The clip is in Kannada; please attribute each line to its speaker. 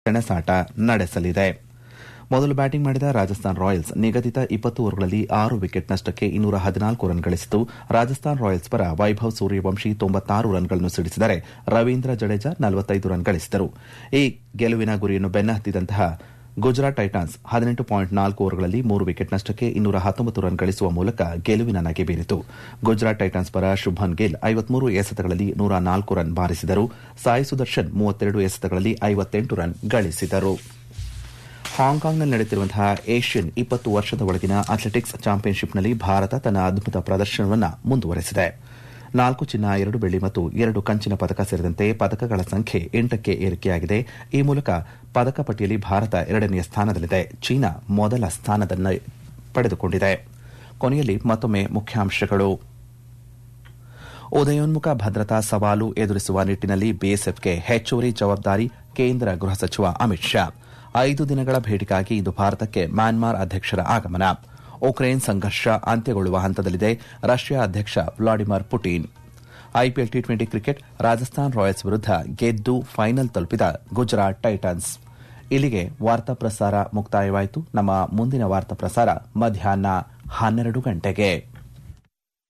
Speaker 1: ಸೆಣಸಾಟ ನಡೆಸಲಿದೆ ಮೊದಲು ಬ್ಯಾಟಿಂಗ್ ಮಾಡಿದ ರಾಜಸ್ಥಾನ್ ರಾಯಲ್ಸ್ ನಿಗದಿತ ಇಪ್ಪತ್ತು ಓವರ್ಗಳಲ್ಲಿ ಆರು ವಿಕೆಟ್ ನಷ್ಟಕ್ಕೆ ಇನ್ನೂರ ಹದಿನಾಲ್ಕು ರನ್ ಗಳಿಸಿತು ರಾಜಸ್ಥಾನ್ ರಾಯಲ್ಸ್ ಪರ ವೈಭವ್ ಸೂರ್ಯವಂಶಿ ತೊಂಬತ್ತಾರು ರನ್ಗಳನ್ನು ಸಿಡಿಸಿದರೆ ರವೀಂದ್ರ ಜಡೇಜಾ ನಲವತ್ತೈದು ರನ್ ಗಳಿಸಿದರು ಈ ಗೆಲುವಿನ ಗುರಿಯನ್ನು ಬೆನ್ನಹತ್ತಿದಂತಹ ಗುಜರಾತ್ ಟೈಟಾನ್ಸ್ ಹದಿನೆಂಟು ಪಾಯಿಂಟ್ ನಾಲ್ಕು ಓವರ್ಗಳಲ್ಲಿ ಮೂರು ವಿಕೆಟ್ ನಷ್ಟಕ್ಕೆ ಇನ್ನೂರ ಹತ್ತೊಂಬತ್ತು ರನ್ ಗಳಿಸುವ ಮೂಲಕ ಗೆಲುವಿನ ನಗೆ ಬೀರಿತು ಗುಜರಾತ್ ಟೈಟಾನ್ಸ್ ಪರ ಶುಭ್ಮನ್ ಗಿಲ್ ಐವತ್ಮೂರು ಎಸೆತಗಳಲ್ಲಿ ನೂರ ನಾಲ್ಕು ರನ್ ಬಾರಿಸಿದರು ಸಾಯಿ ಸುದರ್ಶನ್ ಮೂವತ್ತೆರಡು ಎಸೆತಗಳಲ್ಲಿ ಐವತ್ತೆಂಟು ರನ್ ಗಳಿಸಿದರು ಹಾಂಕಾಂಗ್ನಲ್ಲಿ ನಡೆಯುತ್ತಿರುವಂತಹ ಏಷ್ಯನ್ ಇಪ್ಪತ್ತು ವರ್ಷದ ಒಳಗಿನ ಅಥ್ಲೆಟಿಕ್ಸ್ ಚಾಂಪಿಯನ್ಶಿಪ್ನಲ್ಲಿ ಭಾರತ ತನ್ನ ಅದ್ಭುತ ಪ್ರದರ್ಶನವನ್ನು ಮುಂದುವರೆಸಿದೆ ನಾಲ್ಕು ಚಿನ್ನ ಎರಡು ಬೆಳ್ಳಿ ಮತ್ತು ಎರಡು ಕಂಚಿನ ಪದಕ ಸೇರಿದಂತೆ ಪದಕಗಳ ಸಂಖ್ಯೆ ಎಂಟಕ್ಕೆ ಏರಿಕೆಯಾಗಿದೆ ಈ ಮೂಲಕ ಪದಕ ಪಟ್ಟಿಯಲ್ಲಿ ಭಾರತ ಎರಡನೆಯ ಸ್ಥಾನದಲ್ಲಿದೆ ಚೀನಾ ಮೊದಲ ಸ್ಥಾನದಲ್ಲಿ ಪಡೆದುಕೊಂಡಿದೆ ಕೊನೆಯಲ್ಲಿ ಮತ್ತೊಮ್ಮೆ ಮುಖ್ಯಾಂಶಗಳು ಉದಯೋನ್ಮುಖ ಭದ್ರತಾ ಸವಾಲು ಎದುರಿಸುವ ನಿಟ್ಟಿನಲ್ಲಿ ಬಿಎಸ್ಎಫ್ಗೆ ಹೆಚ್ಚುವರಿ ಜವಾಬ್ದಾರಿ ಕೇಂದ್ರ ಗೃಹ ಸಚಿವ ಅಮಿತ್ ಶಾ ಐದು ದಿನಗಳ ಭೇಟಿಗಾಗಿ ಇಂದು ಭಾರತಕ್ಕೆ ಮ್ಯಾನ್ಮಾರ್ ಅಧ್ಯಕ್ಷರ ಆಗಮನ ಉಕ್ರೇನ್ ಸಂಘರ್ಷ ಅಂತ್ಯಗೊಳ್ಳುವ ಹಂತದಲ್ಲಿದೆ ರಷ್ಯಾ ಅಧ್ಯಕ್ಷ Vladimir Putin IPL T twenty cricket Rajasthan Royals ವಿರುದ್ಧ ಗೆದ್ದು ಫೈನಲ್ ತಲುಪಿದ ಗುಜರಾತ್ ಟೈಟನ್ಸ್ ಇಲ್ಲಿಗೆ ವಾರ್ತಾ ಪ್ರಸಾರ ಮುಕ್ತಾಯವಾಯಿತು ನಮ್ಮ ಮುಂದಿನ ವಾರ್ತಾ ಪ್ರಸಾರ ಮಧ್ಯಾಹ್ನ ಹನ್ನೆರಡು ಗಂಟೆಗೆ